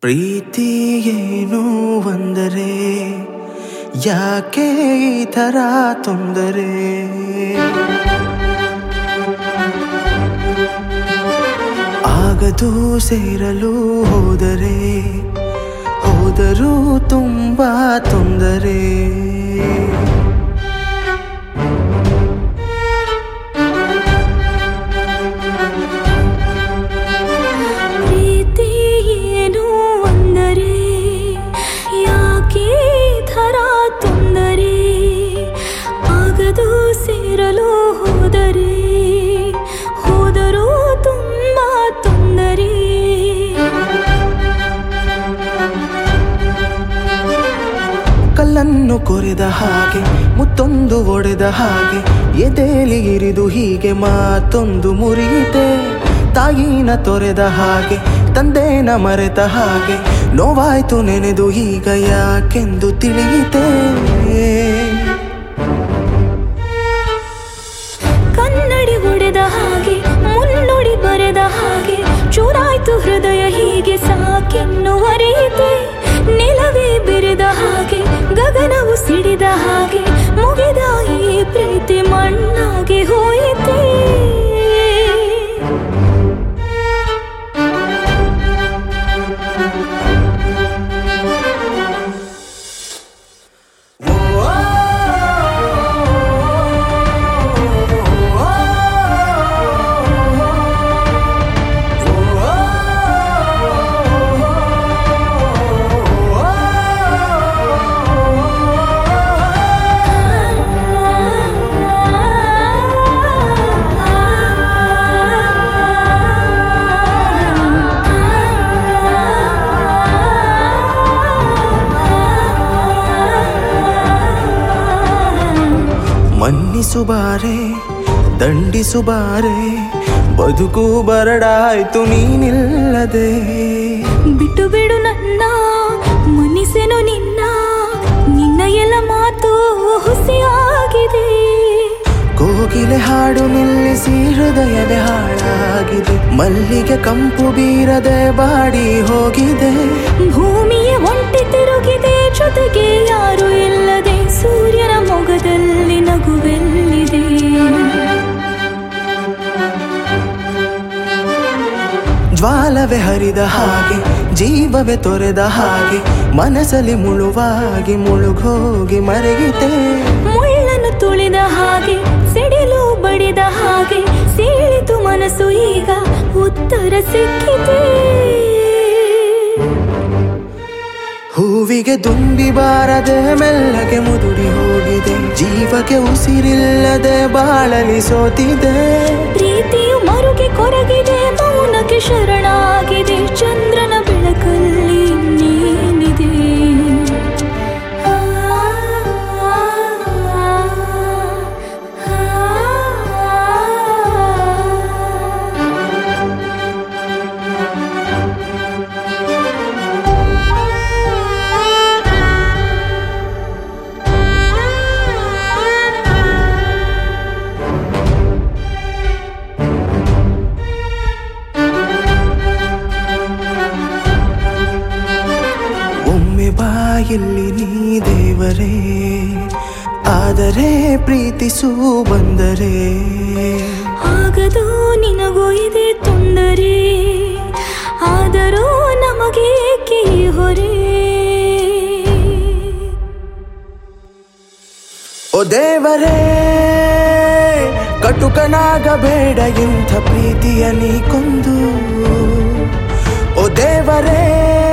ಪ್ರೀತಿ ಏನು ಅಂದರೆ ಯಾಕೆ ಈ ಥರ ತೊಂದರೆ ಆಗದು ಸೇರಲು ಹೋದರೆ ಹೋದರೂ ತುಂಬ ತೊಂದರೆ ಪ್ರೀತಿ ಏನು ಅಂದರೆ ಯಾಕೆ ಈ ಥರ ತೊಂದರೆ ಆಗದು ಸೇರಲು ಹೋದರೆ ಹೋದರೂ ತುಂಬ ತೊಂದರೆ ಕಲ್ಲನ್ನು ಕೊರೆದ ಹಾಗೆ ಮುತ್ತೊಂದು ಒಡೆದ ಹಾಗೆ ಎದೆಲಿ ಇರಿದು ಹೀಗೆ ಮಾತೊಂದು ಮುರಿಯಿತೆ ತಾಯಿನ ತೊರೆದ ಹಾಗೆ ತಂದೆನ ಮರೆತ ಹಾಗೆ ನೋವಾಯ್ತು ನೆನೆದು ಈಗ ಯಾಕೆಂದು ತಿಳಿಯಿತೆ ಕನ್ನಡಿ ಒಡೆದ ಹಾಗೆ ಮುನ್ನುಡಿ ಬರೆದ ಹಾಗೆ ಚೂರಾಯ್ತು ಹೃದಯ ಹೀಗೆ ಸಾಕೆನ್ನುವರೀತೆ ನಿಲವೇ ಬೆರೆದ ಹಾಗೆ ಗಗನವು ಸಿಡಿದ ಹಾಗೆ ಮುಗಿದ ಈ ಪ್ರೀತಿ ಮಣ್ಣಾಗಿ ಹೋಯಿತೆ ಮನ್ನಿಸುಬಾರೆ ದಂಡಿಸುಬಾರೆ ಬದುಕು ಬರಡಾಯ್ತು ನೀನಿಲ್ಲದೆ ಬಿಟ್ಟು ಬಿಡು ನನ್ನ ಮನಿಸೆನು ನಿನ್ನ ನಿನ್ನ ಎಲ್ಲ ಮಾತು ಹುಸಿಯಾಗಿದೆ ಕೋಗಿಲೆ ಹಾಡು ನಿಲ್ಲಿಸಿ ಹೃದಯವೇ ಹಾಳಾಗಿದೆ ಮಲ್ಲಿಗೆ ಕಂಪು ಬೀರದೆ ಬಾಡಿ ಹೋಗಿದೆ ಭೂಮಿಯ ಒಂಟಿ ತಿರುಗಿದೆ ಜೊತೆಗೆ ಯಾರು ಇಲ್ಲದೆ ಸೂರ್ಯನ ಮೊಗದಲ್ಲಿ ನಗುವೆಲ್ಲಿದೆ ಜ್ವಾಲವೇ ಹರಿದ ಹಾಗೆ ಜೀವವೇ ತೊರೆದ ಹಾಗೆ ಮನಸ್ಸಲ್ಲಿ ಮುಳುವಾಗಿ ಮುಳುಗೋಗಿ ಮರೆಯಿತೆ ಮುಳ್ಳನ್ನು ತುಳಿದ ಹಾಗೆ ಸಿಡಿಲು ಬಡಿದ ಹಾಗೆ ಸೀಳಿತು ಮನಸ್ಸು ಈಗ ಉತ್ತರ ಸಿಕ್ಕಿದೆ ಹೂವಿಗೆ ತುಂಬಿ ಬಾರದೆ ಮೆಲ್ಲಗೆ ಮುದುಡಿ ಹೋಗಿದೆ ಜೀವಕ್ಕೆ ಉಸಿರಿಲ್ಲದೆ ಬಾಳಲಿ ಸೋತಿದೆ ಪ್ರೀತಿಯು ಮರುಗೆ ಕೊರಗಿದೆ ಮೌನಕ್ಕೆ ಶರಣಾಗಿದೆ ಚಂದ್ರನ ಬೆಳಕಲ್ಲಿ ಇನ್ನೇನಿದೆ ಆ, ಆ, ಆ. ಒಮ್ಮೆ ಬಾಯಲ್ಲಿ ನೀ ದೇವರೇ ಆದರೆ ಪ್ರೀತಿಸು ಬಂದರೆ ಆಗದು ನಿನಗೂ ಇದೆ ತೊಂದರೆ ಆದರೂ ನಮಗೇಕೆ ಈ ಹೊರೆ ಓ ದೇವರೇ ಕಟುಕನಾಗಬೇಡ ಇಂಥ ಪ್ರೀತಿಯ ನೀ ಕೊಂದು ಓ ದೇವರೇ